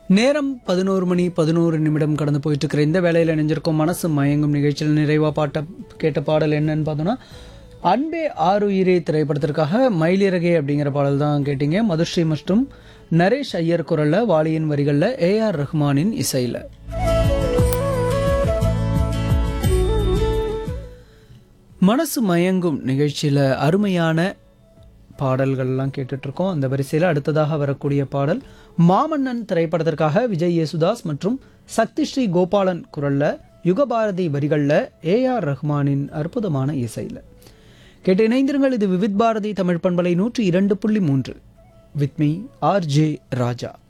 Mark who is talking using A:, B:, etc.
A: நேரம் பதினோரு மணி பதினோரு நிமிடம் கடந்து போயிட்டு இருக்கிற இந்த வேலையில் இணைஞ்சிருக்கோம் மனசு மயங்கும் நிகழ்ச்சியில் நிறைவா பாட்ட கேட்ட பாடல் என்னன்னு பார்த்தோம்னா அன்பே ஆறுயிரே திரைப்படத்திற்காக மயிலிறகே அப்படிங்கிற பாடல் தான் கேட்டீங்க மதுஸ்ரீ மற்றும் நரேஷ் ஐயர் குரல்ல வாலியின் வரிகளில் ஏ ஆர் ரஹ்மானின் இசையில் மனசு மயங்கும் நிகழ்ச்சியில் அருமையான பாடல்கள்லாம் கேட்டுட்டு இருக்கோம் அந்த வரிசையில் அடுத்ததாக வரக்கூடிய பாடல் மாமன்னன் திரைப்படத்திற்காக விஜய் யேசுதாஸ் மற்றும் சக்தி ஸ்ரீ கோபாலன் குரல்ல யுகபாரதி வரிகளில் ஏ ஆர் ரஹ்மானின் அற்புதமான இசையில் கேட்டு இணைந்திருங்கள் இது விவித் பாரதி தமிழ் பண்பலை நூற்றி இரண்டு புள்ளி மூன்று with me R J Raja